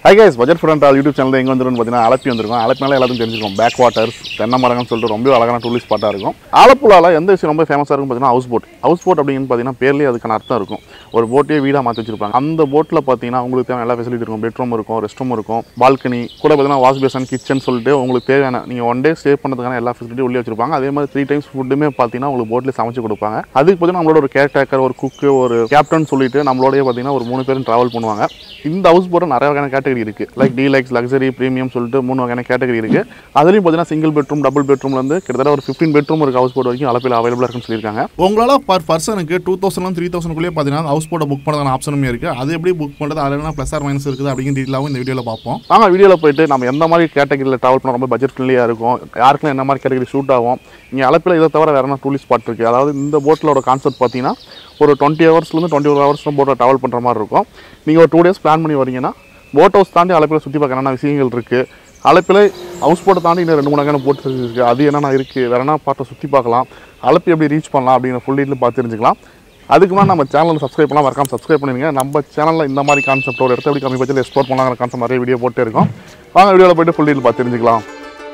high guys budget friend YouTube channel எங்கே வந்துருன்னு பார்த்தீங்கன்னா அலப்பி வந்திருக்கும் அலப்பினால எல்லாத்தையும் தெரிஞ்சுக்கும் பேக் வாட்டர்ஸ் தென்னை மரங்கள்னு சொல்லிட்டு ரொம்ப அழகான டூரிஸ்ட் ஸ்பாட்டாக இருக்கும் ஆலப்புழாவில் எந்த விஷயம் ரொம்ப ஃபேமஸாக இருக்கும் பார்த்தீங்கன்னா ஹவுஸ் போட் ஹவுஸ் போட் அப்படின்னு பார்த்தீங்கன்னா பேர்லேயே அதுக்கான அர்த்தம் இருக்கும் ஒரு போட்டே வீடாக மாற்றி வச்சிருப்பாங்க அந்த போட்டில் பார்த்தீங்கன்னா உங்களுக்கு தேவையான எல்லா ஃபெசிலிட்டி இருக்கும் பெட்ரூம் இருக்கும் ரெஸ்ட் ரூம் இருக்கும் பால்கனி கூட பார்த்தீங்கன்னா வாஷ் பேசன் கிச்சன் சொல்லிட்டு உங்களுக்கு தேவையான நீங்கள் ஒன் டே ஸ்டே பண்ணுறதுக்கான எல்லா ஃபெசிலிட்டியும் உள்ளே வச்சிருப்பாங்க அதே மாதிரி த்ரீ டைம்ஸ் ஃபுட்டுமே பார்த்தீங்கன்னா உங்களுக்கு போட்டில் சமைச்சு கொடுப்பாங்க அதுக்கு பார்த்தீங்கன்னா நம்மளோட ஒரு கேர் டேக்கர் ஒரு குக்கு ஒரு கேப்டன் சொல்லிட்டு நம்மளோடய பார்த்தீங்கன்னா ஒரு மூணு பேரும் ட்ராவல் பண்ணுவாங்க இந்த ஹவுஸ் போட்டில் நிறைய வகையான கேட்டகரி இருக்குது லைக் டீலக்ஸ் லக்ஸரி ப்ரீமியம் சொல்லிட்டு மூணு வகையான கேட்டகரி இருக்குது அதுலேயும் பார்த்தீங்கன்னா சிங்கிள் பெட்ரூம் டபுள் பெட்ரூம்லேருந்து கிட்டத்தட்ட ஒரு ஃபிஃப்டின் பெட்ரூம் இருக்கு ஹவுஸ் போட் வரைக்கும் அளப்பில் அவைலபிளாக இருக்குன்னு சொல்லியிருக்காங்க உங்களால் பர் பர்சனுக்கு டூ தௌசண்ட் த்ரீ தௌசண்ட்குள்ளேயே பார்த்தீங்கன்னா ஹவுஸ் போட்டை புக் பண்ணுறதுக்கான ஆப்ஷனுமே இருக்குது அது எப்படி புக் பண்ணுறது அதில் என்ன ப்ளஸ் ஆர் மைனஸ் இருக்குது அப்படிங்கிற டீட்டெயிலாகவும் இந்த வீடியோவில் பார்ப்போம் நாங்கள் வீடியோவில் போயிட்டு நம்ம எந்த மாதிரி கேட்டகரியில் ட்ராவல் பண்ண ரொம்ப பட்ஜெட் ஃப்ரெண்ட்லியாக இருக்கும் யாருக்கெல்லாம் என்ன மாதிரி கேட்டகரி சூட் ஆகும் இங்கே அளப்பில் இதை தவிர வேறு என்ன டூரிஸ்ட் ஸ்பாட் இருக்குது அதாவது இந்த போட்டிலோட கான்செப்ட் பார்த்தீங்கன்னா ஒரு டுவெண்ட்டி ஹவர்ஸ்லேருந்து டுவெண்ட்டி ஒரு ஹவர்ஸ் போட்டில் ட்ராவல் பண்ணுற மாதிரி இருக்கும் நீங்கள் ஒரு டூ டேஸ் பிளான் பண்ணி வரீங்கன்னா போட் ஹவுஸ் தாண்டி அளப்பில் சுற்றி பார்க்க என்னென்ன விஷயங்கள் இருக்குது அளப்பில் ஹவுஸ் போட்டை தாண்டி இன்னும் ரெண்டு மூணு வகையான போட் இருக்குது அது என்னென்ன இருக்குது வேறு என்ன பார்ட்டை சுற்றி பார்க்கலாம் அளப்பி எப்படி ரீச் பண்ணலாம் அப்படிங்கிற ஃபுல் டீட்டெயில் பார்த்து தெரிஞ்சுக்கலாம் அதுக்கு முன்னாடி நம்ம சேனலில் சப்ஸ்கிரைப் பண்ணலாம் மறக்காம சப்ஸ்கிரைப் பண்ணிடுங்க நம்ம சேனலில் இந்த மாதிரி கான்செப்ட் ஒரு இடத்த எப்படி கம்மி பட்ஜெட்டில் எக்ஸ்ப்ளோர் பண்ணலாங்கிற கான்செப்ட் நிறைய வீடியோ போட்டே இருக்கோம் வாங்க வீடியோவில் போயிட்டு ஃபுல் டீட்டெயில் பார்த்து தெரிஞ்சுக்கலாம்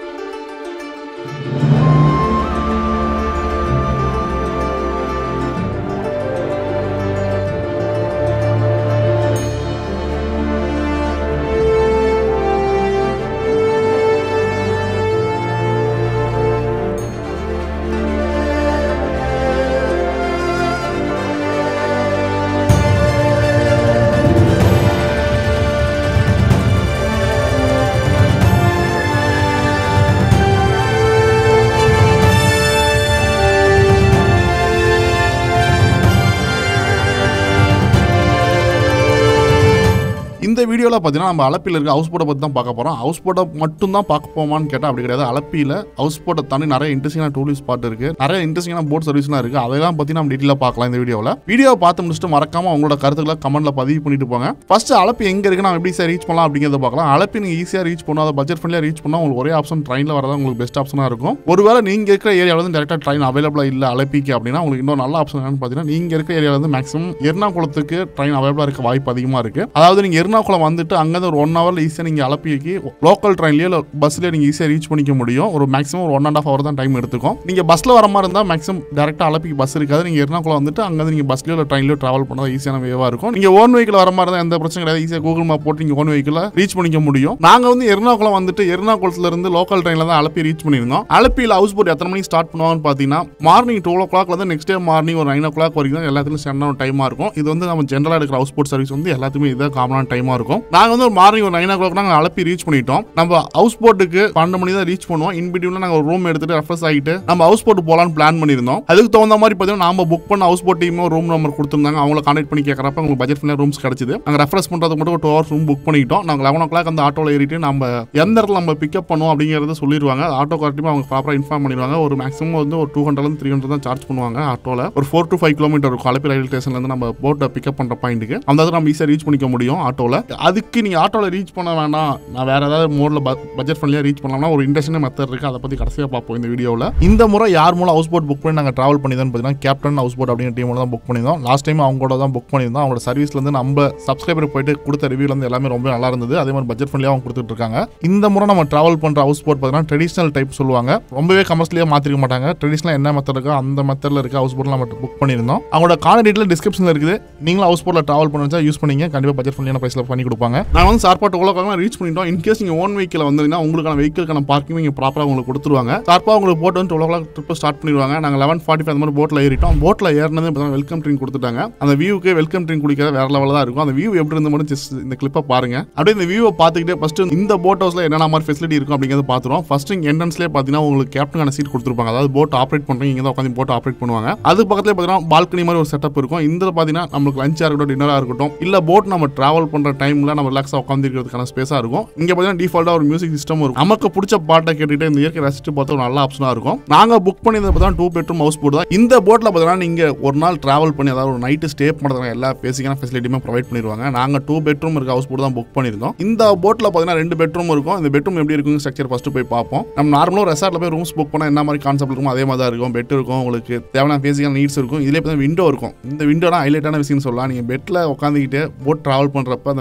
இந்த வீடியோவில் பார்த்தீங்கன்னா நம்ம அலப்பியில் இருக்க ஹவுஸ் போட்டை பற்றி தான் பார்க்க போகிறோம் ஹவுஸ் போட்டை மட்டும் தான் பார்க்க போமான்னு கேட்டால் அப்படி கிடையாது அலப்பியில் ஹவுஸ் போட்டை தாண்டி நிறைய இன்ட்ரெஸ்டிங்கான டூரிஸ்ட் ஸ்பாட் இருக்குது நிறைய இன்ட்ரெஸ்டிங்கான போட் சர்வீஸ்லாம் இருக்குது அதெல்லாம் பற்றி நம்ம டீட்டெயிலாக பார்க்கலாம் இந்த வீடியோவில் வீடியோ பார்த்து முடிச்சுட்டு மறக்காம உங்களோட கருத்துக்களை கமெண்ட்டில் பதிவு பண்ணிட்டு போங்க ஃபர்ஸ்ட் அலப்பி எங்கே இருக்கு நம்ம எப்படி சார் ரீச் பண்ணலாம் அப்படிங்கிறத பார்க்கலாம் அலப்பி நீங்கள் ஈஸியாக ரீச் பண்ணணும் அதை பட்ஜெட் ஃப்ரெண்ட்லியாக ரீச் பண்ணால் உங்களுக்கு ஒரே ஆப்ஷன் ட்ரெயினில் வரதான் உங்களுக்கு பெஸ்ட் ஆப்ஷனாக இருக்கும் ஒருவேளை நீங்கள் இருக்கிற ஏரியாவில் வந்து டேரெக்டாக ட்ரெயின் அவைலபிளாக இல்லை அலப்பிக்கு அப்படின்னா உங்களுக்கு இன்னொரு நல்ல ஆப்ஷன் என்னன்னு பார்த்தீங்கன்னா நீங்கள் இருக்கிற ஏரியாவில் வந்து மேக்ஸிமம் எர்ணாகுளத்துக்கு ட்ரெயின் அவைலபிளாக இருக்க வாய்ப்பு அதிகமாக இருக்குது அதாவது நீங்கள் எர்ணாகுளம் வந்துட்டு அங்கேருந்து ஒரு ஒன் ஹவரில் ஈஸியாக நீங்கள் அலப்பிக்கு லோக்கல் ட்ரெயின்லேயோ இல்லை பஸ்லேயே நீங்கள் ஈஸியாக ரீச் பண்ணிக்க முடியும் ஒரு மேக்ஸிமம் ஒரு ஒன் அண்ட் ஆஃப் ஹவர் தான் டைம் எடுத்துக்கும் நீங்கள் பஸ்ஸில் வர மாதிரி இருந்தால் மேக்ஸிமம் டேரெக்டாக அலப்பிக்கு பஸ் இருக்காது நீங்கள் எர்ணாகுளம் வந்துட்டு அங்கேருந்து நீங்கள் பஸ்லேயோ இல்லை ட்ரெயின்லையோ ட்ராவல் பண்ணால் ஈஸியான வேவாக இருக்கும் நீங்கள் ஓன் வெஹிக்கிள் வர மாதிரி தான் எந்த பிரச்சனை கிடையாது ஈஸியாக கூகுள் மேப் போட்டு நீங்கள் ஓன் வெஹிக்கில் ரீச் பண்ணிக்க முடியும் நாங்கள் வந்து எர்ணாகுளம் வந்துட்டு எர்ணாகுளத்துல இருந்து லோக்கல் ட்ரெயினில் தான் அலப்பி ரீச் பண்ணியிருந்தோம் அலப்பியில் ஹவுஸ் போட் எத்தனை மணிக்கு ஸ்டார்ட் பண்ணுவாங்கன்னு பார்த்தீங்கன்னா மார்னிங் டுவெல் ஓ கிளாக்ல இருந்து நெக்ஸ்ட் டே மார்னிங் ஒரு நைன் ஓ கிளாக் வரைக்கும் தான் எல்லாத்துக்கும் சென்டான டைமாக இருக்கும் இது வந்து நம்ம ஜென்ரலாக எடுக்கிற ஹவுஸ் போட் சர்வீஸ் வந்து எல்லாத்துக்குமே இதான் காமனான டைமாக இருக்கும் நாங்கள் வந்து ஒரு மார்னிங் ஒரு நைன் ஓ கிளாக் நாங்கள் அலப்பி ரீச் பண்ணிட்டோம் நம்ம ஹவுஸ் போட்டுக்கு பன்னெண்டு மணி தான் ரீச் பண்ணுவோம் இன் பிட்வீனில் நாங்கள் ஒரு ரூம் எடுத்துட்டு ரெஃப்ரெஷ் ஆகிட்டு நம்ம ஹவுஸ் போட்டு போகலான்னு பிளான் பண்ணியிருந்தோம் அதுக்கு தகுந்த மாதிரி பார்த்தீங்கன்னா நாம புக் பண்ண houseboat team room number கொடுத்துருந்தாங்க அவங்கள கான்டெக்ட் பண்ணி கேட்குறப்ப உங்களுக்கு பட்ஜெட் ஃப்ரெண்ட்லியாக ரூம்ஸ் கிடைச்சது நாங்கள் ரெஃப்ரெஷ் பண்ணுறதுக்கு மட்டும் ஒரு டூ ஹவர்ஸ் ரூம் புக் பண்ணிட்டோம் நாங்கள் லெவன் ஓ கிளாக் அந்த ஆட்டோவில் ஏறிட்டு நம்ம எந்த இடத்துல நம்ம பிக்கப் பண்ணுவோம் அப்படிங்கிறத சொல்லிடுவாங்க ஆட்டோ கரெக்டாக அவங்க ப்ராப்பராக இன்ஃபார்ம் பண்ணிடுவாங்க ஒரு மேக்ஸிமம் வந்து ஒரு டூ ஹண்ட்ரட்லேருந்து த்ரீ ஹண்ட்ரட் தான் சார்ஜ் பண்ணுவாங்க ஆட்டோவில் ஒரு ஃபோர் டு ஃபைவ் கிலோமீட்டர் இருக்கும் அலப்பி ரயில்வே ஸ்டேஷன்லேருந்து நம்ம போட்டை பிக்கப் பண்ணுற பாயிண்ட்டுக்கு அந்த இடத்துல நம்ம ஈஸியாக ரீச் பண்ணிக்க முடியும் ஆட்டோவில் அதுக்கு நீங்கள் ஆட்டோவில் ரீச் பண்ண வேண்டாம் நான் வேறு ஏதாவது மோடில் பட்ஜெட் ஃப்ரெண்ட்லியாக ரீச் பண்ணலாம்னா ஒரு இன்டர்ஷனல் மெத்தட் இருக்குது அதை பற்றி கடைசியாக பார்ப்போம் இந்த வீடியோவில் இந்த முறை யார் மூலம் ஹவுஸ் போட் புக் பண்ணி நாங்கள் ட்ராவல் பண்ணி தான் பார்த்தீங்கன்னா கேப்டன் ஹவுஸ் போட் அப்படிங்கிற டீமோட தான் புக் பண்ணியிருந்தோம் லாஸ்ட் டைம் அவங்களோட தான் புக் பண்ணியிருந்தோம் அவங்களோட சர்வீஸ்லேருந்து நம்ம சப்ஸ்கிரைபர் போயிட்டு கொடுத்த ரிவ்யூலேருந்து எல்லாமே ரொம்ப நல்லா இருந்தது அதே மாதிரி பட்ஜெட் ஃப்ரெண்ட்லியாக அவங்க கொடுத்துட்டு இருக்காங்க இந்த முறை நம்ம ட்ராவல் பண்ணுற ஹவுஸ் போட் பார்த்தீங்கன்னா ட்ரெடிஷனல் டைப் சொல்லுவாங்க ரொம்பவே கமர்ஷியலாக மாற்றிருக்க மாட்டாங்க ட்ரெடிஷனல் என்ன மெத்தட் இருக்கோ அந்த மெத்தடில் இருக்க ஹவுஸ் போட்டில் நம்ம புக் பண்ணியிருந்தோம் அவங்களோட கான டீட்டெயில் டிஸ்கிரிப்ஷனில் இருக்குது நீங்களும் ஹவுஸ் போட்டில் ட்ராவல் பண்ணி யூஸ் பண்ணீங்க கண்டிப்பாக பட்ஜெட் ஃப்ரெண்ட்லியான ப்ரைஸில் பண்ணி கொடுப்பாங்க நான் வந்து சார்பாட்டு உலகம் ரீச் பண்ணிட்டோம் இன்கேஸ் நீங்கள் ஓன் வெஹிக்கில் வந்தீங்கன்னா உங்களுக்கான வெஹிக்கிள்கான பார்க்கிங் நீங்கள் ப்ராப்பராக உங்களுக்கு கொடுத்துருவாங்க சார்பாக உங்களுக்கு போட்டு வந்து டுவெல் ஓ ட்ரிப் ஸ்டார்ட் பண்ணிடுவாங்க நாங்கள் லெவன் ஃபார்ட்டி ஃபைவ் அந்த மாதிரி போட்டில் ஏறிட்டோம் போட்டில் ஏறினது பார்த்தீங்கன்னா வெல்கம் ட்ரிங்க் கொடுத்துட்டாங்க அந்த வியூக்கு வெல்கம் ட்ரிங்க் குடிக்கிற வேற லெவலில் தான் இருக்கும் அந்த வியூ எப்படி இருந்து மட்டும் ஜஸ்ட் இந்த கிளிப்பை பாருங்க அப்படியே இந்த வியூவை பார்த்துக்கிட்டே ஃபர்ஸ்ட் இந்த போட் ஹவுஸில் என்னென்ன மாதிரி ஃபெசிலிட்டி இருக்கும் அப்படிங்கிறத பார்த்துருவோம் ஃபர்ஸ்ட் இங்கே என்ட்ரன்ஸ்லேயே பார்த்தீங்கன்னா உங்களுக்கு கேப்டனுக்கான சீட் கொடுத்துருப்பாங்க அதாவது போட் ஆப்ரேட் பண்ணுறீங்க இங்கே தான் உட்காந்து போட் ஆப்ரேட் பண்ணுவாங்க அது பக்கத்துல பார்த்தீங்கன்னா பால்கனி மாதிரி ஒரு செட்டப் இருக்கும் இந்த பார்த்தீங்கன்னா நம்மளுக்கு லஞ்சாக இருக்கட்டும் டின்னராக இருக்கட்டும் இல்லை போட் நம்ம டிராவல் பண்ணுற டைமில் நம்ம ரிலாக்ஸாக உட்காந்துருக்கிறதுக்கான ஸ்பேஸாக இருக்கும் இங்கே பார்த்தீங்கன்னா டிஃபால்ட்டாக ஒரு மியூசிக் சிஸ்டம் இருக்கும் நமக்கு பிடிச்ச பாட்டை கேட்டுட்டு இந்த இயற்கை ரசிச்சு பார்த்தா ஒரு நல்ல ஆப்ஷனாக இருக்கும் நாங்கள் புக் பண்ணியிருந்தது பார்த்தா டூ பெட்ரூம் ஹவுஸ் போட் தான் இந்த போட்டில் பார்த்தீங்கன்னா நீங்கள் ஒரு நாள் டிராவல் பண்ணி அதாவது ஒரு நைட்டு ஸ்டே பண்ணுறதுக்கு எல்லா பேசிக்கான ஃபெசிலிட்டியுமே ப்ரொவைட் பண்ணிடுவாங்க நாங்கள் டூ பெட்ரூம் இருக்க ஹவுஸ் போட் தான் புக் பண்ணியிருந்தோம் இந்த போட்டில் பார்த்தீங்கன்னா ரெண்டு பெட்ரூம் இருக்கும் இந்த பெட்ரூம் எப்படி இருக்கும் ஸ்ட்ரக்சர் ஃபஸ்ட்டு போய் பார்ப்போம் நம்ம நார்மலாக ரெசார்ட்டில் போய் ரூம்ஸ் புக் பண்ணால் என்ன மாதிரி கான்செப்ட் இருக்கும் அதே மாதிரி தான் இருக்கும் பெட் இருக்கும் உங்களுக்கு தேவையான பேசிக்கான நீட்ஸ் இருக்கும் இதிலே பார்த்தீங்கன்னா விண்டோ இருக்கும் இந்த விண்டோனா ஹைலைட்டான விஷயம் சொல்லலாம் நீங்கள் பெட்டில் உட்காந்துக்கிட்டு போட் ட்ராவல் பண்ணுறப்ப அந்த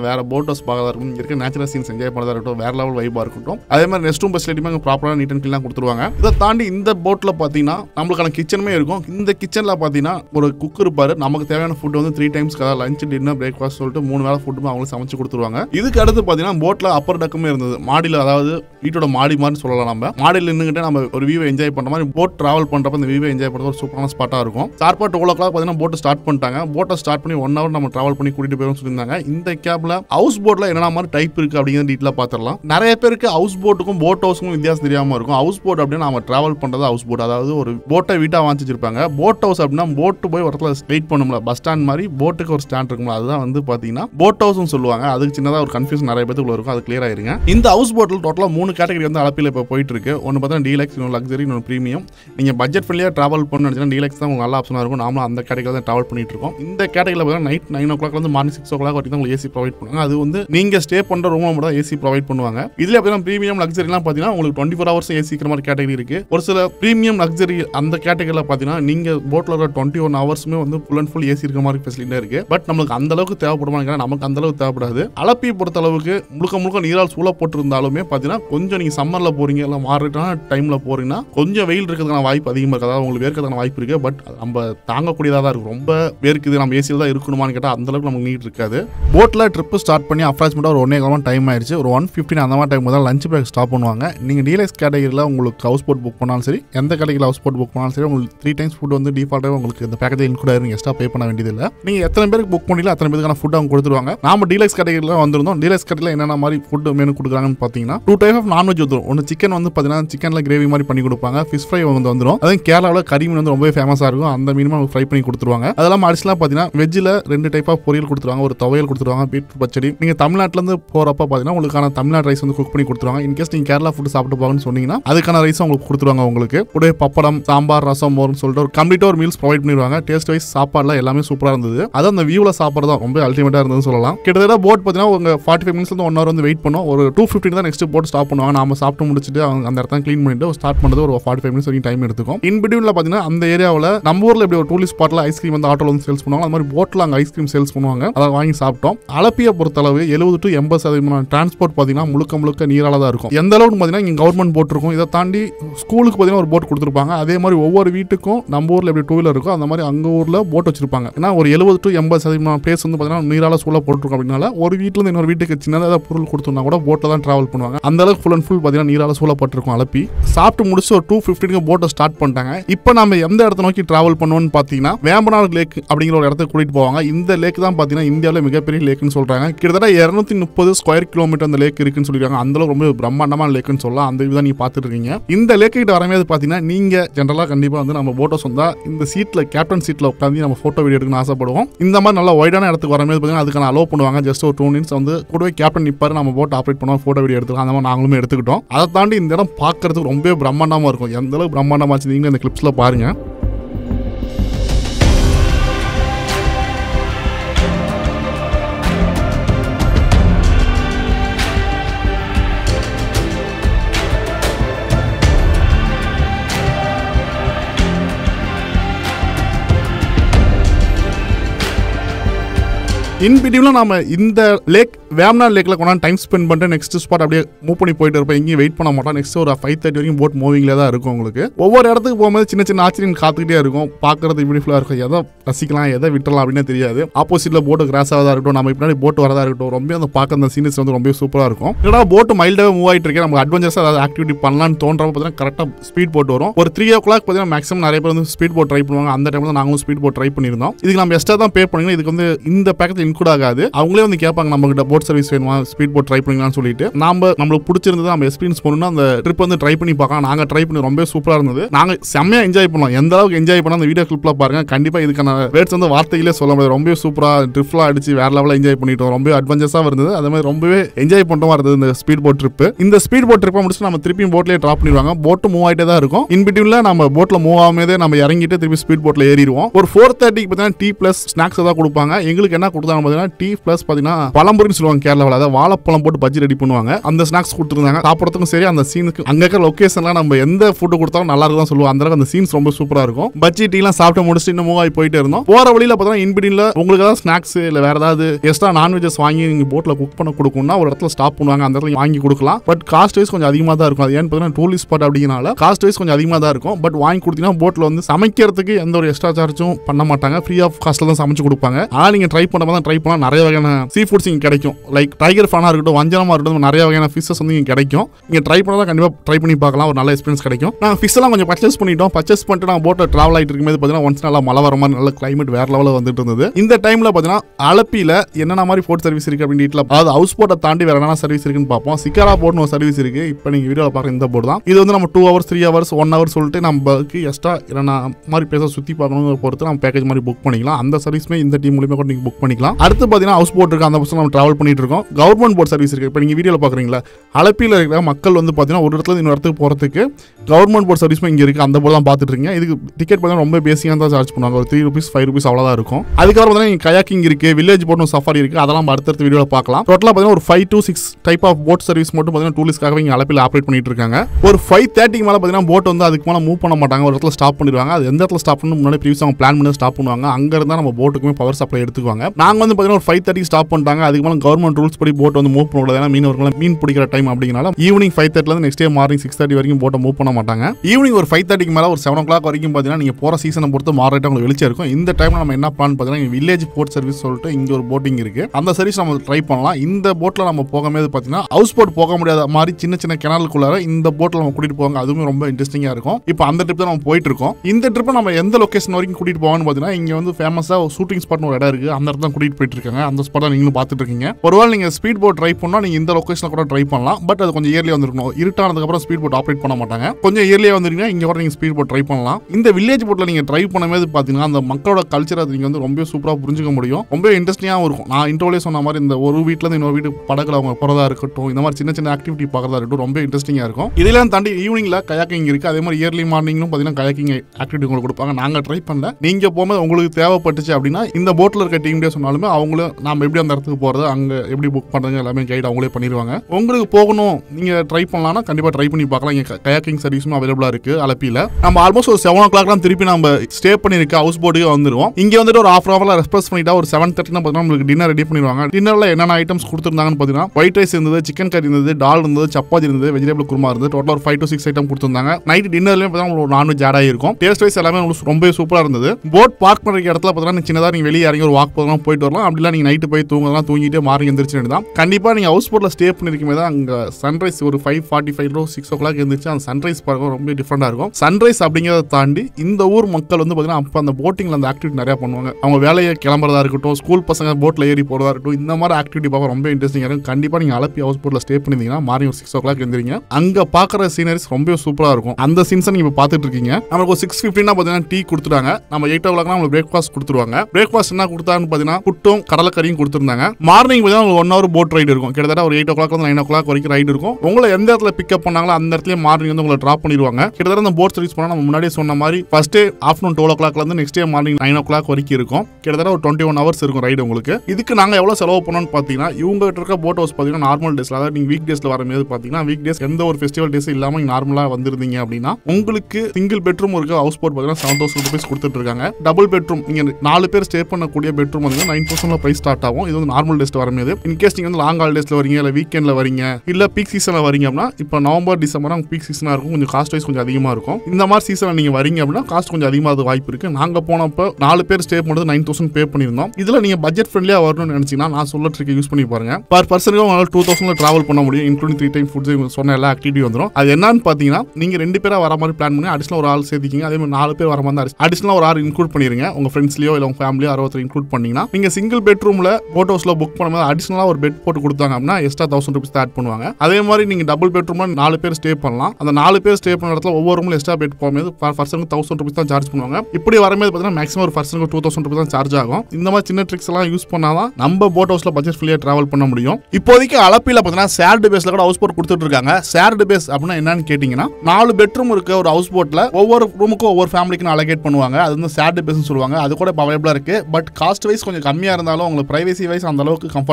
வேற போட் ஹவுஸ் பார்க்கறதா இருக்கட்டும் இங்க இருக்க நேச்சுரல் சீன்ஸ் என்ஜாய் பண்ணதா இருக்கட்டும் வேற லெவல் வைபாக இருக்கட்டும் அதே மாதிரி ரெஸ்ட் ரூம் ஃபெசிலிட்டியுமே ப்ராப்பராக நீட் அண்ட் க்ளீனாக கொடுத்துருவாங்க இதை தாண்டி இந்த போட்டில் பார்த்தீங்கன்னா நம்மளுக்கான கிச்சனுமே இருக்கும் இந்த கிச்சனில் பார்த்தீங்கன்னா ஒரு குக் இருப்பாரு நமக்கு தேவையான ஃபுட் வந்து த்ரீ டைம்ஸ் அதாவது லஞ்ச் டின்னர் பிரேக்ஃபாஸ்ட் சொல்லிட்டு மூணு வேளை ஃபுட்டுமே அவங்களுக்கு சமைச்சு கொடுத்துருவாங்க இதுக்கு அடுத்து பார்த்தீங்கன்னா போட்டில் அப்பர் டக்குமே இருந்தது மாடியில் அதாவது வீட்டோட மாடி மாதிரி சொல்லலாம் நம்ம மாடியில் நின்றுக்கிட்டே நம்ம ஒரு வியூவை என்ஜாய் பண்ணுற மாதிரி போட் ட்ராவல் பண்ணுறப்ப இந்த வியூவை என்ஜாய் பண்ணுறது ஒரு சூப்பரான ஸ்பாட்டாக இருக்கும் ஷார்ப்பாக டுவெல் ஓ கிளாக் பார்த்தீங்கன்னா போட்டு ஸ்டார்ட் பண்ணிட்டாங்க போட்டை ஸ்டார்ட் பண்ணி ஒன் ஹவர் நம்ம ட்ராவல் பண்ணி கூட்டிட்டு போயிடும் சொல்லியிருந்தாங்க இந்த கேப்ல ஹவுஸ் போட்ல என்னென்ன மாதிரி டைப் இருக்கு அப்படிங்கிறது டீட்டெயிலாக பார்த்துடலாம் நிறைய பேருக்கு ஹவுஸ் போட்டுக்கும் போட் ஹவுஸுக்கும் வித்தியாசம் தெரியாம இருக்கும் ஹவுஸ் போட் அப்படின்னு நம்ம ட்ராவல் பண்றது ஹவுஸ் போட் அதாவது ஒரு போட்டை வீட்டா வாங்கி வச்சிருப்பாங்க போட் ஹவுஸ் அப்படின்னா போட்டு போய் ஒரு இடத்துல வெயிட் பண்ணும்ல பஸ் ஸ்டாண்ட் மாதிரி போட்டுக்கு ஒரு ஸ்டாண்ட் இருக்கும்ல அதுதான் வந்து பாத்தீங்கன்னா போட் ஹவுஸ்னு சொல்லுவாங்க அதுக்கு சின்னதாக ஒரு கன்ஃபியூஷன் நிறைய பேத்துக்குள்ள இருக்கும் அது கிளியர் ஆயிருங்க இந்த ஹவுஸ் போட்டில் டோட்டலாக மூணு கேட்டகரி வந்து அளப்பில் இப்போ போயிட்டு இருக்கு ஒன்று பார்த்தா டீலக்ஸ் இன்னொரு லக்ஸரி இன்னொரு ப்ரீமியம் நீங்க பட்ஜெட் ஃப்ரெண்ட்லியாக ட்ராவல் பண்ணு நினைச்சா டீலக்ஸ் தான் உங்களுக்கு நல்ல ஆப்ஷனாக இருக்கும் நாமளும் அந்த கேட்டகரி தான் ட்ராவல் பண்ணிட்டு இருக்கோம் இந்த கேட்டகரியில் பார்த்தீங்கன்னா நைட் நைன் ஓ கிளாக் வந்து மார்னிங் சிக்ஸ் ஓ கிளாக் வரைக்கும் உங்களுக்கு ஏசி ப்ரொவைட் பண்ணுவாங்க அது வந்து நீங்க ஸ்டே பண்ற ரூம் மட்டும் தான் ஏசி ப்ரொவைட் பண்ணுவாங்க இதுல பார்த்தீங்கன்னா ப்ரீமியம் லக்ஸரிலாம் பார்த்தீங்கன்னா உங்களுக்கு டுவெண்ட்டி ஃபோர் ஹவர்ஸ் ஏசி இருக்கிற மாதிரி கேட்டகரி இருக்கு ஒரு சில ப்ரீமியம் லக்ஸரி அந்த கேட்டகரியில் பார்த்தீங்கன்னா நீங்க போட்டில் இருக்கிற டுவெண்ட்டி ஒன் ஹவர்ஸுமே வந்து ஃபுல் அண்ட் ஃபுல் ஏசி இருக்கிற மாதிரி ஃபெசிலிட்டி இருக்கு பட் நம்மளுக்கு அந்த அளவுக்கு தேவைப்படுமா கேட்டா நமக்கு அந்த அளவுக்கு தேவைப்படாது அளப்பி பொறுத்த அளவுக்கு முழுக்க முழுக்க நீரால் சூழ போட்டிருந்தாலுமே பார்த்தீங்கன்னா கொஞ்சம் நீங்க சம்மர்ல போறீங்க இல்லை மாறிட்டான டைம்ல போறீங்கன்னா கொஞ்சம் வெயில் இருக்கிறதுக்கான வாய்ப்பு அதிகமாக இருக்கு அதாவது உங்களுக்கு வேர்க்கிறதுக்கான வாய்ப்பு இருக்கு பட் நம்ம தாங்கக்கூடியதாக தான் இருக்கும் ரொம்ப வேர்க்குது நம்ம ஏசியில் தான் இருக்கணுமான்னு கேட்டால் அந்த அளவுக்கு நமக்கு நீட் இருக்காது போட்டில் ட்ரிப்பு ஸ்டார்ட் பண்ணி அப்ராக்சிமேட்டாக ஒரு ஒன்றே காலம் டைம் ஆயிடுச்சு ஒரு ஒன் ஃபிஃப்டின் அந்த மாதிரி டைம் தான் லஞ்ச் பிரேக் ஸ்டாப் பண்ணுவாங்க நீங்கள் டீலக்ஸ் கேட்டகரியில் உங்களுக்கு ஹவுஸ் போட் புக் பண்ணாலும் சரி எந்த கேட்டகரியில் ஹவுஸ் போட் புக் பண்ணாலும் சரி உங்களுக்கு த்ரீ டைம்ஸ் ஃபுட் வந்து டிஃபால்ட்டாக உங்களுக்கு இந்த பேக்கேஜ் இன்க்ளூட் ஆயிரும் எக்ஸ்ட்ரா பே பண்ண வேண்டியதில்லை நீங்கள் எத்தனை பேருக்கு புக் பண்ணீங்களோ அத்தனை பேருக்கான ஃபுட் அவங்க கொடுத்துருவாங்க நாம டீலக்ஸ் கேட்டகரியில் வந்திருந்தோம் டீலக்ஸ் கேட்டகரியில் என்னென்ன மாதிரி ஃபுட் மெனு கொடுக்குறாங்கன்னு பார்த்தீங்கன்னா டூ டைப் ஆஃப் நான்வெஜ் வந்துடும் ஒன்று சிக்கன் வந்து பார்த்தீங்கன்னா சிக்கனில் கிரேவி மாதிரி பண்ணி கொடுப்பாங்க ஃபிஷ் ஃப்ரை வந்து வந்துடும் அதுவும் கேரளாவில் கறி மீன் வந்து ரொம்பவே ஃபேமஸாக இருக்கும் அந்த மீன் உங்களுக்கு ஃப்ரை பண்ணி கொடுத்துருவாங்க அதெல்லாம் அடிஷனலாக பார்த்தீங்கன்னா வெஜ்ஜில் ரெண்டு டைப் ஆஃப் பொரியல் கொடுத்துருவாங்க ஒரு துவையல் கொடுத்துருவாங்க பீட்ரூட் பச்சடி நீங்கள் தமிழ்நாட்டிலேருந்து போகிறப்ப பார்த்தீங்கன்னா உங்களுக்கான தமிழ்நாடு ரைஸ் வந்து குக் பண்ணி கொடுத்துருவாங்க இன்கேஸ் நீங்கள் கேரளா ஃபுட் சாப்பிட்டு போகணும்னு சொன்னீங்கன்னா அதுக்கான ரைஸ் உங்களுக்கு கொடுத்துருவாங்க உங்களுக்கு கூட பப்படம் சாம்பார் ரசம் மோர்னு சொல்லிட்டு ஒரு கம்ப்ளீட்டாக ஒரு மீல்ஸ் ப்ரொவைட் பண்ணிடுவாங்க டேஸ்ட் வைஸ் சாப்பாடுலாம் எல்லாமே சூப்பராக இருந்தது அது அந்த வியூவில் சாப்பிட்றது தான் ரொம்ப அல்டிமேட்டாக இருந்ததுன்னு சொல்லலாம் கிட்டத்தட்ட போட் பார்த்தீங்கன்னா உங்க forty five minutes one hour வந்து வெயிட் பண்ணோம் ஒரு டூ ஃபிஃப்டின் தான் நெக்ஸ்ட் போட் ஸ்டாப் பண்ணுவாங்க நாம சாப்பிட்டு முடிச்சுட்டு அவங்க அந்த இடத்த க்ளீன் பண்ணிட்டு ஸ்டார்ட் பண்ணுறது ஒரு ஃபார்ட்டி ஃபைவ் மினிட்ஸ் வரைக்கும் டைம் எடுத்துக்கும் இன் பிட்வீனில் பார்த்தீங்கன்னா அந்த ஏரியாவில் நம்ம ஊரில் இப்படி ஒரு டூரிஸ்ட் ஸ்பாட்டில் ஐஸ்கிரீம் வந்து ஆட்டோவில் வந்து சேல்ஸ் பண்ணுவாங்க அது மாதிரி போட்டில் அங்கே ஐஸ்கிரீம் சேல்ஸ் பண்ணுவாங்க அதை வாங்கி சாப்பிட்டோம் அளப்பியை பொறுத்தளவு எழுபது டு எண்பது சதவீதமான டிரான்ஸ்போர்ட் பார்த்தீங்கன்னா முழுக்க முழுக்க நீரால தான் இருக்கும் எந்த அளவுக்கு பார்த்தீங்கன்னா இங்கே கவர்மெண்ட் போட் இருக்கும் இதை தாண்டி ஸ்கூலுக்கு பார்த்தீங்கன்னா ஒரு போட் கொடுத்துருப்பாங்க அதே மாதிரி ஒவ்வொரு வீட்டுக்கும் நம்ம ஊரில் எப்படி டூ வீலர் இருக்கோ அந்த மாதிரி அங்கே ஊரில் போட் வச்சிருப்பாங்க ஏன்னா ஒரு எழுபது டு எண்பது சதவீதமான பிளேஸ் வந்து பார்த்தீங்கன்னா நீரால சூழ போட்டிருக்கும் அப்படின்னால ஒரு வீட்டில் இன்னொரு வீட்டுக்கு சின்னதாக பொருள் கொடுத்தோம்னா கூட போட்டில் தான் டிராவல் பண்ணுவாங்க அந்த அளவுக்கு ஃபுல் அண்ட் ஃபுல் பார்த்தீங்கன்னா நீரால சூழப்பட்டிருக்கும் அலப்பி சாப்பிட்டு முடிச்சு ஒரு டூ ஃபிஃப்டினுக்கு போட்டை ஸ்டார்ட் பண்ணிட்டாங்க இப்போ நம்ம எந்த இடத்த நோக்கி டிராவல் பண்ணுவோம்னு பார்த்தீங்கன்னா வேம்பநாடு லேக் அப்படிங்கிற ஒரு இடத்துக்கு கூட்டிட்டு போவாங்க இந்த லேக் தான் பார்த்தீங்கன்னா இந்தியாவில் மிகப்பெரிய லேக்குன்னு சொல்றாங்க கிட்டத்தட்ட இரநூத்தி முப்பது ஸ்கொயர் கிலோமீட்டர் அந்த லேக் இருக்குன்னு சொல்லியிருக்காங்க அந்த அளவுக்கு ரொம்ப பிரம்மாண்டமான லேக்குன்னு சொல்லலாம் அந்த இதுதான் நீங்க பார்த்துட்டு இருக்கீங்க இந்த லேக் கிட்ட வரும்போது பார்த்தீங்கன்னா நீங்க ஜென்ரலாக கண்டிப்பாக வந்து நம்ம போட்டோஸ் வந்தா இந்த சீட்ல கேப்டன் சீட்ல உட்காந்து நம்ம ஃபோட்டோ வீடியோ எடுக்கணும்னு ஆசைப்படுவோம் இந்த மாதிரி நல்ல வைடான இடத்துக்கு வரும்போது பார்த்தீங்கன்னா அதுக்கான அலோவ் பண்ணுவாங்க ஜஸ்ட் ஒரு டூ மினிட்ஸ் வந்து கூடவே கேப்டன் நிப்பாரு நம்ம போட் ஆப்ரேட் பண்ணுவோம் ஃபோட்டோ வீடியோ எடுத்துக்கலாம் அந்த மாதிரி நாங்களுமே எடுத்துக்கிட்டோம் அதை தாண்டி இந்த இடம் பார்க்கறதுக்கு ரொம்பவே பிரம்மாண்டமா இருக்கும் எந்த அளவுக்கு பிரம்மாண்டமாச்சு நீங்க இந்த கிளிப்ஸ்ல பாருங்க இன் பிட்வீனில் நாம இந்த லேக் வேம்நாட் லேக்கில் கொண்டாந்து டைம் ஸ்பெண்ட் பண்ணிட்டு நெக்ஸ்ட் ஸ்பாட் அப்படியே மூவ் பண்ணி போயிட்டு இருப்போம் எங்கேயும் வெயிட் பண்ண மாட்டோம் நெக்ஸ்ட் ஒரு ஃபைவ் தேர்ட்டி வரைக்கும் போட் மூவிங்ல தான் இருக்கும் உங்களுக்கு ஒவ்வொரு இடத்துக்கு போகும்போது சின்ன சின்ன ஆச்சரியம் காத்துக்கிட்டே இருக்கும் பார்க்கறது பியூட்டிஃபுல்லாக இருக்கும் எதை ரசிக்கலாம் எதை விட்டுறலாம் அப்படின்னு தெரியாது ஆப்போசிட்ல போட்டு கிராஸ் ஆகிறதா இருக்கட்டும் நம்ம பின்னாடி போட்டு வரதா இருக்கட்டும் ரொம்ப அந்த பார்க்க அந்த சீனஸ் வந்து ரொம்ப சூப்பராக இருக்கும் ஏன்னா போட்டு மைல்டாக மூவ் ஆகிட்டு இருக்கேன் நமக்கு அட்வென்ச்சர்ஸ் ஏதாவது ஆக்டிவிட்டி பண்ணலாம்னு தோன்றப்ப பார்த்தீங்கன்னா கரெக்டாக ஸ்பீட் போட் வரும் ஒரு த்ரீ ஓ கிளாக் பார்த்தீங்கன்னா மேக்ஸிமம் நிறைய பேர் வந்து ஸ்பீட் போட் ட்ரை பண்ணுவாங்க அந்த டைம்ல தான் நாங்களும் ஸ்பீட் போட் ட்ரை பண்ணியிருந்தோம் இதுக்கு நம்ம எக்ஸ்ட்ரா தான் பே பண்ணிங்கன்னா இதுக்கு வந்து இந்த பேக்கெட் இன்க்ளூட் ஆகாது அவங்களே வந்து கேட்பாங்க நம்ம கிட்ட போட் சர்வீஸ் வேணுமா ஸ்பீட் போட் ட்ரை பண்ணலாம்னு சொல்லிட்டு நாம நம்மளுக்கு பிடிச்சிருந்தது நம்ம எக்ஸ்பீரியன்ஸ் பண்ணணும்னா அந்த ட்ரிப் வந்து ட்ரை பண்ணி பார்க்கலாம் நாங்க ட்ரை பண்ணி ரொம்ப சூப்பரா இருந்தது நாங்க செம்மையா என்ஜாய் பண்ணோம் எந்த அளவுக்கு என்ஜாய் பண்ணோம் அந்த வீடியோ கிளிப்ல பாருங்க கண்டிப்பா இதுக்கான வேர்ட்ஸ் வந்து வார்த்தையிலே சொல்ல முடியாது ரொம்ப சூப்பரா ட்ரிப்லாம் அடிச்சு வேற லெவலில் என்ஜாய் பண்ணிட்டோம் ரொம்ப அட்வென்ச்சர்ஸா இருந்தது அதே மாதிரி ரொம்பவே என்ஜாய் பண்ணுறமா இருந்தது இந்த ஸ்பீட் போட் ட்ரிப் இந்த ஸ்பீட் போட் ட்ரிப்பை முடிச்சு நம்ம திருப்பியும் போட்லேயே ட்ராப் பண்ணிடுவாங்க போட்டு மூவ் ஆகிட்டே தான் இருக்கும் இன் பிட்வீன்ல நம்ம போட்ல மூவ் ஆகாமதே நம்ம இறங்கிட்டு திருப்பி ஸ்பீட் போட்ல ஏறிடுவோம் ஒரு ஃபோர் தேர்ட்டிக்கு பார்த்தீங்கன்னா டீ பிளஸ் ஸ்நாக்ஸ் தான் கொடுப்பாங்க எங்களுக்கு என்ன கொடுத்தாங்க பார்த்தீங்கன்னா டீ பிளஸ் பார்த்தீங்கன்னா பழம்புரின்னு சொல்லுவாங்க சொல்லுவாங்க கேரளாவில் அதாவது வாழைப்பழம் போட்டு பஜ்ஜி ரெடி பண்ணுவாங்க அந்த ஸ்நாக்ஸ் கொடுத்துருந்தாங்க சாப்பிட்றதுக்கும் சரி அந்த சீனுக்கு அங்கே இருக்கிற லொக்கேஷன்லாம் நம்ம எந்த ஃபுட்டு கொடுத்தாலும் நல்லா இருக்கும் தான் சொல்லுவோம் அந்த அளவுக்கு அந்த சீன்ஸ் ரொம்ப சூப்பராக இருக்கும் பஜ்ஜி டீலாம் சாப்பிட்டு முடிச்சுட்டு இன்னும் மூவ் ஆகி போயிட்டே இருந்தோம் போகிற வழியில் பார்த்தீங்கன்னா இன்பிடியில் உங்களுக்கு ஏதாவது ஸ்நாக்ஸ் இல்லை வேறு ஏதாவது எக்ஸ்ட்ரா நான்வெஜஸ் வாங்கி நீங்கள் போட்டில் குக் பண்ண கொடுக்கணும்னா ஒரு இடத்துல ஸ்டாப் பண்ணுவாங்க அந்த இடத்துல வாங்கி கொடுக்கலாம் பட் காஸ்ட் வைஸ் கொஞ்சம் அதிகமாக தான் இருக்கும் அது ஏன்னு பார்த்தீங்கன்னா டூரிஸ்ட் ஸ்பாட் அப்படிங்கிறனால காஸ்ட் வைஸ் கொஞ்சம் அதிகமாக தான் இருக்கும் பட் வாங்கி கொடுத்தீங்கன்னா போட்டில் வந்து சமைக்கிறதுக்கு எந்த ஒரு எக்ஸ்ட்ரா சார்ஜும் பண்ண மாட்டாங்க ஃப்ரீ ஆஃப் காஸ்ட்டில் தான் சமைச்சு கொடுப்பாங்க ஆனால் நீங்கள் ட்ரை பண்ண தான் ட்ரை பண்ணால் நிறைய வகையான சீ ஃபுட்ஸ் இங்கே கிடைக்கும் லைக் டைகர் ஃபானாக இருக்கட்டும் வஞ்சனமாக இருக்கட்டும் நிறைய வகையான ஃபிஷஸ் வந்து இங்கே கிடைக்கும் நீங்கள் ட்ரை பண்ணால் தான் கண்டிப்பாக ட்ரை பண்ணி பார்க்கலாம் ஒரு நல்ல எக்ஸ்பீரியன்ஸ் கிடைக்கும் நாங்கள் ஃபிஷ் எல்லாம் கொஞ்சம் பர்ச்சேஸ் பண்ணிட்டோம் பர்ச்சேஸ் பண்ணிட்டு நாங்கள் போட்டில் ட்ராவல் ஆகிட்டு இருக்கும்போது பார்த்தீங்கன்னா ஒன்ஸ் நல்லா மழை வர மாதிரி நல்ல கிளைமேட் வேற லெவலில் வந்துட்டு இருந்தது இந்த டைமில் பார்த்தீங்கன்னா அலப்பியில் என்னென்ன மாதிரி போட் சர்வீஸ் இருக்குது அப்படின்னு டீட்டில் அதாவது ஹவுஸ் போட்டை தாண்டி வேற என்ன சர்வீஸ் இருக்குன்னு பார்ப்போம் சிக்காரா போட்னு ஒரு சர்வீஸ் இருக்குது இப்போ நீங்கள் வீடியோவில் பார்க்குற இந்த போர்டு தான் இது வந்து நம்ம two hours three hours one hour சொல்லிட்டு நமக்கு எக்ஸ்ட்ரா என்னென்ன மாதிரி பேச சுற்றி பார்க்கணுங்கிற பொறுத்து நம்ம பேக்கேஜ் மாதிரி புக் பண்ணிக்கலாம் அந்த சர்வீஸ்மே இந்த டீம் மூலியமாக கூட நீங்கள் புக் பண்ணிக்கலாம் அடுத்து பார்த்தீங்கன்னா ஹவுஸ் போட் இருக்கு அந்த பஸ்ஸில் நம்ம ட்ராவல் பண்ணிட்டு இருக்கோம் கவர்மெண்ட் போர்ட் சர்வீஸ் இருக்குது இப்போ நீங்கள் வீடியோவில் பார்க்குறீங்களா அலப்பியில் இருக்கிற மக்கள் வந்து பார்த்தீங்கன்னா ஒரு இடத்துல இருந்து இன்னொரு இடத்துக்கு போகிறதுக்கு கவர்மெண்ட் போர்ட் சர்வீஸும் இங்கே இருக்குது அந்த போர்டு தான் பார்த்துட்டு இருக்கீங்க இதுக்கு டிக்கெட் பார்த்தீங்கன்னா ரொம்ப பேசிக்காக தான் சார்ஜ் பண்ணுவாங்க ஒரு த்ரீ ருபீஸ் ஃபைவ் ருபீஸ் அவ்வளோதான் இருக்கும் அதுக்கப்புறம் பார்த்தீங்கன்னா இங்கே கயாக்கிங் இருக்குது வில்லேஜ் போட்டும் சஃபாரி இருக்குது அதெல்லாம் நம்ம அடுத்தடுத்த வீடியோவில் பார்க்கலாம் டோட்டலாக பார்த்தீங்கன்னா ஒரு five to six type of boat service மட்டும் பார்த்தீங்கன்னா டூரிஸ்ட்காகவே இங்கே அலப்பில் ஆப்ரேட் பண்ணிட்டு இருக்காங்க ஒரு ஃபைவ் தேர்ட்டிக்கு மேலே பார்த்தீங்கன்னா போட் வந்து அதுக்கு மேலே மூவ் பண்ண மாட்டாங்க ஒரு இடத்துல ஸ்டாப் பண்ணிடுவாங்க அது எந்த இடத்துல ஸ்டாப் பண்ணணும் முன்னாடி ப்ரீவியஸ் அவங்க பிளான் பண்ணி ஸ்டாப் பண்ணுவாங்க அங்கே இருந்தால் நம்ம போட்டுக்குமே பவர் சப்ளை எடுத்துக்குவாங்க நாங்கள் வந்து பார்த்தீங்கன்னா ஒரு ஃபைவ் தேர்ட்டி ஸ்டாப் பண்ணிட்டாங்க அதுக்கு மேலே கவர்மெண்ட் ரூல்ஸ் படி போட் வந்து மூவ் பண்ணக்கூடாது ஏன்னா மீனவர்கள் மீன் பிடிக்கிற டைம் அப்படிங்கனால ஈவினிங் ஃபைவ் தேர்ட்டிலேருந்து next day morning six thirty வரைக்கும் போட்டை மூவ் பண்ண மாட்டாங்க ஈவினிங் ஒரு ஃபைவ் தேர்ட்டிக்கு மேலே ஒரு செவன் ஓ கிளாக் வரைக்கும் பார்த்தீங்கன்னா நீங்கள் போகிற சீசனை பொறுத்து மார்க்கெட் உங்களுக்கு வெளிச்சம் இருக்கும் இந்த டைமில் நம்ம என்ன பிளான் பார்த்தீங்கன்னா வில்லேஜ் போட் சர்வீஸ் சொல்லிட்டு இங்கே ஒரு போட்டிங் இருக்கு அந்த சர்வீஸ் நம்ம ட்ரை பண்ணலாம் இந்த போட்டில் நம்ம போகும்போது பார்த்தீங்கன்னா ஹவுஸ் போட் போக முடியாத மாதிரி சின்ன சின்ன கிணலுக்குள்ளார இந்த போட்டில் நம்ம கூட்டிட்டு போவாங்க அதுவுமே ரொம்ப இன்ட்ரெஸ்டிங்காக இருக்கும் இப்போ அந்த ட்ரிப் தான் நம்ம போயிட்டு இருக்கோம் இந்த ட்ரிப்பை நம்ம எந்த லொகேஷன் வரைக்கும் கூட்டிட்டு போவாங்கன்னு பார்த்தீங்கன்னா இங்கே வந்து ஃபேமஸாக ஷூட்டிங் ஸ்பாட்னு ஒரு இடம் இருக்கு அந்த இடத்துல கூட்டிட்டு போயிட்டு இருக்காங்க அந்த ஸ்பாட் தான் நீங்களும் பார்த்துட்டு இருக்கீங்க ஒருவேளை நீங்கள் ஸ்பீட் போட் ட்ரை பண்ணால் நீங்கள் இந்த லொகேஷனில் கூட ட்ரை பண்ணலாம் பட் அது கொஞ்சம் இயர்லி வந்துருக்கணும் இருட்டானதுக்கப்புறம் ஸ்பீட் போட் ஆப்ரேட் பண்ண மாட்டாங்க கொஞ்சம் இயர்லியாக வந்துருக்கீங்க இங்கே கூட நீங்கள் ஸ்பீட் போட் ட்ரை பண்ணலாம் இந்த வில்லேஜ் போட்டில் நீங்கள் ட்ரை பண்ணும்போது பார்த்தீங்கன்னா அந்த மக்களோட கல்ச்சரை நீங்கள் வந்து ரொம்ப சூப்பராக புரிஞ்சுக்க முடியும் ரொம்ப இன்ட்ரெஸ்டிங்காகவும் இருக்கும் நான் இன்ட்ரோலே சொன்ன மாதிரி இந்த ஒரு வீட்டிலேருந்து இன்னொரு வீட்டு படகுல அவங்க போகிறதா இருக்கட்டும் இந்த மாதிரி சின்ன சின்ன ஆக்டிவிட்டி பார்க்கறதா இருக்கட்டும் ரொம்ப இன்ட்ரெஸ்டிங்காக இருக்கும் இதெல்லாம் தாண்டி ஈவினிங்கில் கயாக்கிங் இருக்குது அதே மாதிரி இயர்லி மார்னிங்லும் பார்த்தீங்கன்னா கயாக்கிங் ஆக்டிவிட்டி உங்களுக்கு கொடுப்பாங்க நாங்கள் ட்ரை பண்ணல நீங்கள் போகும்போது உங்களுக்கு தேவைப்பட்டுச்சு அப்படின்னா இந்த போட்டில் இருக்க டீம் டே சொன்னாலுமே அவங்களும் நம்ம எப்படி அந்த இடத்துக்கு போகிறது அங்கே எப்படி புக் பண்ணுறது எல்லாமே கைடு அவங்களே பண்ணிடுவாங்க உங்களுக்கு போகணும் நீங்கள் ட்ரை பண்ணலாம்னா கண்டிப்பாக ட்ரை பண்ணி பார்க்கலாம் இங்கே கயாக்கிங் சர்வீஸும் அவைலபிளாக இருக்குது அலப்பியில் நம்ம ஆல்மோஸ்ட் ஒரு செவன் ஓ கிளாக்லாம் திருப்பி நம்ம ஸ்டே பண்ணியிருக்க ஹவுஸ் போட்டுக்கு வந்துருவோம் இங்கே வந்துட்டு ஒரு ஆஃப் ஹவரில் ரெஸ்பெக்ட் பண்ணிட்டா ஒரு செவன் தேர்ட்டினா பார்த்தீங்கன்னா உங்களுக்கு டின்னர் ரெடி பண்ணிடுவாங்க டின்னரில் என்னென்ன ஐட்டம்ஸ் கொடுத்துருந்தாங்கன்னு பார்த்தீங்கன்னா ஒயிட் ரைஸ் இருந்தது சிக்கன் கறி இருந்தது டால் இருந்தது சப்பாத்தி இருந்தது வெஜிடபிள் குருமா இருந்தது டோட்டல் ஒரு ஃபைவ் டு சிக்ஸ் ஐட்டம் கொடுத்துருந்தாங்க நைட் டின்னர்லேயும் பார்த்தீங்கன்னா உங்களுக்கு நான்வெஜ் ஆட் ஆகிருக்கும் டேஸ்ட் வைஸ் எல்லாமே உங்களுக்கு ரொம்ப சூப்பராக இருந்தது போட் பார்க் பண்ணுற இடத்துல பார்த்தீங்கன்னா சின்னதாக நீங்கள் வெளியே இறங்கி ஒரு வாக் போகலாம் போயிட்டு வரலாம் அப்படிலாம் நீங்கள் நைட்டு போய் தூங்கலாம் தூங்கிட்டு மார்னிங் எந்திரிச்சு தான் கண்டிப்பாக நீங்கள் ஹவுஸ் போட்டில் ஸ்டே பண்ணிருக்கும் தான் அங்கே சன்ரைஸ் ஒரு five forty five to six o'clock இருந்துச்சு அந்த சன்ரைஸ் பார்க்க ரொம்ப டிஃப்ரெண்டாக இருக்கும் சன்ரைஸ் அப்படிங்கிறத தாண்டி இந்த ஊர் மக்கள் வந்து பார்த்தீங்கன்னா அப்போ அந்த போட்டிங்கில் அந்த ஆக்டிவிட்டி நிறையா பண்ணுவாங்க அவங்க வேலையை கிளம்புறதா இருக்கட்டும் ஸ்கூல் பசங்க போட்டில் ஏறி போகிறதா இருக்கட்டும் இந்த மாதிரி ஆக்டிவிட்டி பார்க்க ரொம்ப இன்ட்ரெஸ்டிங்காக இருக்கும் கண்டிப்பாக நீங்கள் அலப்பி ஹவுஸ் போட்டில் ஸ்டே பண்ணிருந்தீங்கன்னா மார்னிங் ஒரு சிக்ஸ் ஓ கிளாக் எழுந்திரிங்க அங்கே பார்க்குற சீனரிஸ் ரொம்ப சூப்பராக இருக்கும் அந்த சீன்ஸை நீங்கள் இப்போ பார்த்துட்டு இருக்கீங்க நமக்கு ஒரு சிக்ஸ் ஃபிஃப்டினா பார்த்தீங்கன்னா டீ கொடுத்துட்டாங்க நம்ம எயிட் ஓ கிளாக்னா நம்மளுக்கு பிரேக்ஃபாஸ்ட் கொடுத்துருவாங்க பிரேக்ஃபாஸ்ட் என்ன கொடுத்தாங்கன்னு பார்த்தீங்கன்னா புட்டும் கடலைக்கறியும் கொடுத்துருந்தாங்க மார்னிங் பார்த்தீங்கன்னா ஒன் ஹவர் போட் ரைடு இருக்கும் கிட்டத்தட்ட ஒரு eight o'clock nine o'clock வரைக்கும் ரைடு இருக்கும் உங்களை எந்த இடத்துல பிக்கப் பண்ணாங்களோ அந்த இடத்துல மார்னிங் வந்து உங்களை ட்ராப் பண்ணிடுவாங்க கிட்டத்தட்ட அந்த போட் சர்வீஸ் பண்ணால் நம்ம முன்னாடியே சொன்ன மாதிரி ஃபர்ஸ்ட் டே ஆஃப்டர்நூன் டுவெல் ஓ கிளாக்ல இருந்து next day morning nine o'clock வரைக்கும் இருக்கும் கிட்டத்தட்ட ஒரு டுவெண்ட்டி ஒன் ஹவர்ஸ் இருக்கும் ரைடு உங்களுக்கு இதுக்கு நாங்கள் எவ்வளோ செலவு பண்ணோம்னு பார்த்தீங்கன்னா இவங்க கிட்ட இருக்க போட் ஹவுஸ் பார்த்தீங்கன்னா நார்மல் டேஸ்ல அதாவது நீங்கள் வீக் டேஸ்ல வரும்போது பார்த்தீங்கன்னா வீக் டேஸ் எந்த ஒரு ஃபெஸ்டிவல் டேஸ் இல்லாமல் நார்மலாக வந்திருந்தீங்க அப்படின்னா உங்களுக்கு சிங்கிள் பெட்ரூம் இருக்க ஹவுஸ் போட் பார்த்தீங்கன்னா செவன் தௌசண்ட் ருபீஸ் கொடுத்துட்டு இருக்காங்க டபுள் பெட்ரூம் நீங்கள் நாலு பேர் ஸ்டே பண்ணக்கூடிய பெட்ரூம் வந்து நைன் தௌசண்ட்ல ப்ரைஸ் ஸ்டார்ட் ஆகும் இது வந்து நார்மல் டேஸ்ட் வரும்போது இன்கேஸ் நீங்கள் வந்து லாங் ஹாலிடேஸ்ல வரீங்க இல்லை வீக்கெண்ட்ல வரீங்க இல்லை பீக் சீசனில் வரீங்க அப்படின்னா இப்போ நவம்பர் டிசம்பர் பீக் சீசனாக இருக்கும் கொஞ்சம் காஸ்ட் வைஸ் கொஞ்சம் அதிகமாக இருக்கும் இந்த மாதிரி சீசனில் நீங்கள் வரீங்க அப்படின்னா காஸ்ட் கொஞ்சம் அதிகமாக வாய்ப்பு இருக்கு நாங்கள் போனப்போ நாலு பேர் ஸ்டே பண்ணுறது நைன் தௌசண்ட் பே பண்ணியிருந்தோம் இதில் நீங்கள் பட்ஜெட் ஃப்ரெண்ட்லியாக வரணும்னு நினச்சிங்கன்னா நான் சொல்ல ட்ரிக் யூஸ் பண்ணி பாருங்க பர் பர்சனுக்கு உங்களால் டூ தௌசண்ட்ல ட்ராவல் பண்ண முடியும் இன்க்ளூடிங் த்ரீ டைம் ஃபுட்ஸ் சொன்ன எல்லா ஆக்டிவிட்டி வந்துடும் அது என்னன்னு பார்த்தீங்கன்னா நீங்கள் ரெண்டு பேராக வர மாதிரி பிளான் பண்ணி அடிஷனல் ஒரு ஆள் சேர்த்திக்கிங்க அதே மாதிரி நாலு பேர் வர மாதிரி அடிஷனல் ஒரு ஆள் இன்க்ளூட் பண்ணிருங்க உங்கள் ஃப்ரெண்ட்ஸ்லையோ இல்லை உங்கள் ஃபேமிலியோ அறுபத்தி இன்க்ளூட் பண்ணீங்கன்னா நீங்கள் சிங்கிள் பெட்ரூமில் போட் ஹவுஸில் புக் பண்ணும்போது அடிஷனலாக ஒரு பெட் போட்டு கொடுத்தாங்க அப்படின்னா எக்ஸ்ட்ரா தௌசண்ட் ருபீஸ் ஆட் பண்ணுவாங்க அதே மாதிரி நீங்கள் டபுள் பெட்ரூமில் நாலு பேர் ஸ்டே பண்ணலாம் அந்த நாலு பேர் ஸ்டே பண்ண இடத்துல ஒவ்வொரு ரூமில் எக்ஸ்ட்ரா பெட் போகும்போது பர்சனுக்கு தௌசண்ட் ருபீஸ் தான் சார்ஜ் பண்ணுவாங்க இப்படி வரும்போது பார்த்தீங்கன்னா மேக்ஸிமம் ஒரு பர்சனுக்கு டூ தௌசண்ட் ருபீஸ் தான் சார்ஜ் ஆகும் இந்த மாதிரி சின்ன ட்ரிக்ஸ் எல்லாம் யூஸ் பண்ணாதான் நம்ம போட் ஹவுஸில் பட்ஜெட் ஃப்ரீயாக ட்ராவல் பண்ண முடியும் இப்போதைக்கு அளப்பில் பார்த்தீங்கன்னா ஷேர்டு பேஸில் கூட ஹவுஸ் போட் கொடுத்துட்டு இருக்காங்க ஷேர்டு பேஸ் அப்படின்னா என்னன்னு கேட்டிங்கன்னா நாலு பெட்ரூம் இருக்க ஒரு ஹவுஸ் போட்டில் ஒவ்வொரு ரூமுக்கும் ஒவ்வொரு ஃபேமிலிக்கு அலகேட் பண்ணுவாங்க அது வந்து ஷேர்டு பேஸ்னு சொல்லுவாங்க அது கூட இப்போ அவைலபிளாக இருக்கு பட் காஸ்ட் வைஸ் கொஞ்சம் கம்மியாக இருந்தாலும் உங்களுக்கு பிரைவசி வைஸ் அந்த அளவுக்கு கம்ஃபர்டபுள்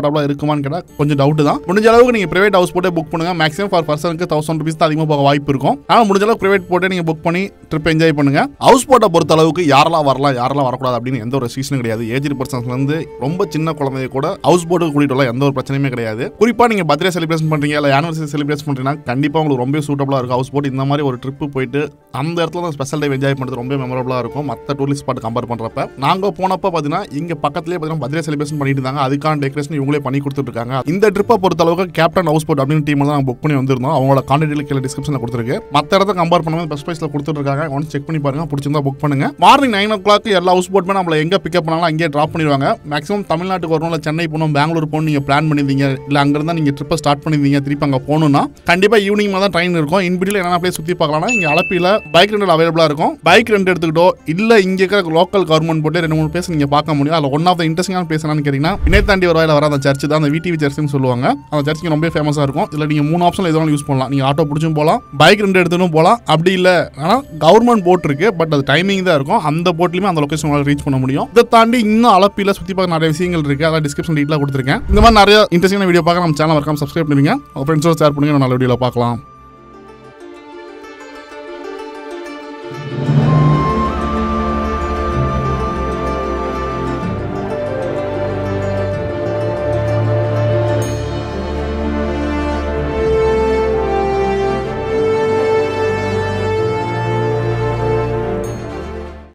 கம்ஃபர்டபுளாக இருக்குமான்னு கேட்டால் கொஞ்சம் டவுட் தான் முடிஞ்ச அளவுக்கு நீங்கள் பிரைவேட் ஹவுஸ் போட்டே புக் பண்ணுங்க மேக்ஸிமம் ஃபார் பர்சனுக்கு தௌசண்ட் ருபீஸ் தான் அதிகமாக போக வாய்ப்பு இருக்கும் ஆனால் முடிஞ்ச அளவுக்கு பிரைவேட் போட்டே நீங்கள் புக் பண்ணி ட்ரிப் என்ஜாய் பண்ணுங்க ஹவுஸ் போட்டை பொறுத்த அளவுக்கு யாரெல்லாம் வரலாம் யாரெல்லாம் வரக்கூடாது அப்படின்னு எந்த ஒரு சீசனும் கிடையாது ஏஜ் பர்சன்ஸ்லேருந்து ரொம்ப சின்ன குழந்தைய கூட ஹவுஸ் போட்டுக்கு கூட்டிட்டு வரலாம் எந்த ஒரு பிரச்சனையுமே கிடையாது குறிப்பாக நீங்கள் பர்த்டே செலிப்ரேஷன் பண்ணுறீங்க இல்லை ஆனிவர்சரி செலிப்ரேஷன் பண்ணுறீங்கன்னா கண்டிப்பாக உங்களுக்கு ரொம்ப சூட்டபுளாக இருக்கும் ஹவுஸ் போட் இந்த மாதிரி ஒரு ட்ரிப்பு போயிட்டு அந்த இடத்துல ஸ்பெஷல் டே என்ஜாய் பண்ணுறது ரொம்ப மெமரபுளாக இருக்கும் மற்ற டூரிஸ்ட் ஸ்பாட் கம்பேர் பண்ணுறப்ப நாங்கள் போனப்போ பார்த்தீங்கன்னா இங்கே பக்கத்துலேயே பார்த்தீங்கன்னா பர்த்டே செலிப்ரேஷன் பண்ணிட்டு இருந்தாங்க அதுக்கான டெக்கரேஷன் இவங்களே பண்ணி கொடுத்துருக்காங்க இந்த ட்ரிப்பை பொறுத்த அளவுக்கு கேப்டன் ஹவுஸ் போட் அப்படின்னு டீம் தான் நாங்கள் புக் பண்ணி வந்திருந்தோம் அவங்களோட கான்டாக்ட் கீழே டிஸ்கிரிப்ஷனில் கொடுத்துருக்கு மற்ற இடத்த கம்பேர் பண்ணும்போது பெஸ்ட் ப்ரைஸில் கொடுத்துருக்காங்க ஒன்ஸ் செக் பண்ணி பாருங்க பிடிச்சிருந்தா புக் பண்ணுங்க மார்னிங் நைன் ஓ கிளாக் எல்லா ஹவுஸ் போட்டுமே நம்மளை எங்கே பிக்கப் பண்ணாலும் அங்கேயே ட்ராப் பண்ணிடுவாங்க மேக்ஸிமம் தமிழ்நாட்டுக்கு வரணும் இல்லை சென்னை போகணும் பெங்களூர் போகணும் நீங்கள் பிளான் பண்ணியிருந்தீங்க இல்லை அங்கேருந்தா நீங்கள் ட்ரிப்பை ஸ்டார்ட் பண்ணியிருந்தீங்க திருப்பி அங்கே போகணும்னா கண்டிப்பாக ஈவினிங் தான் ட்ரெயின் இருக்கும் இன்பிடியில் என்னென்ன பிளேஸ் சுற்றி பார்க்கலாம்னா இங்கே அளப்பியில் பைக் ரெண்டல் அவைலபிளாக இருக்கும் பைக் ரெண்ட் எடுத்துக்கிட்டோ இல்லை இங்கே இருக்கிற லோக்கல் கவர்மெண்ட் போட்டு ரெண்டு மூணு பிளேஸ் நீங்கள் பார்க்க முடியும் அதில் ஒன் ஆஃப் த இன்ட்ரெஸ்டிங்கான பிளேஸ் என்னன்னு கேட்டிங்கன்னா இணையத்தாண்டி ஒரு வர அந்த சர்ச் தான் அந்த விடிவி சர்ச்னு சொல்லுவாங்க அந்த சர்ச்சுக்கு ரொம்ப ஃபேமஸாக இருக்கும் இதில் நீங்கள் மூணு ஆப்ஷன் எதுவும் யூஸ் பண்ணலாம் நீங்கள் ஆட்டோ பிடிச்சும் போகலாம் பைக் ரெண்டு எடுத்துட்டும் போகலாம் அப்படி இல்லை ஆனால் கவர்மெண்ட் போட் இருக்கு பட் அது டைமிங் தான் இருக்கும் அந்த போட்லையுமே அந்த லொக்கேஷன் ரீச் பண்ண முடியும் இதை தாண்டி இன்னும் அளப்பியில் சுற்றி பார்க்க நிறைய விஷயங்கள் இருக்கு அதான் டிஸ்கிரிப்ஷன் டீட்டெயிலாக கொடுத்துருக்கேன் இந்த மாதிரி நிறைய இன்ட்ரெஸ்டிங்கான வீடியோ பார்க்க நம்ம சேனல் மறக்காம சப்ஸ்கிரைப் பண்ணுவீங்க உங்கள் ஃப்ரெண்ட்ஸோட ஷேர் பண்ணுங்க நல்ல வீடியோவில் பார்க்கலாம்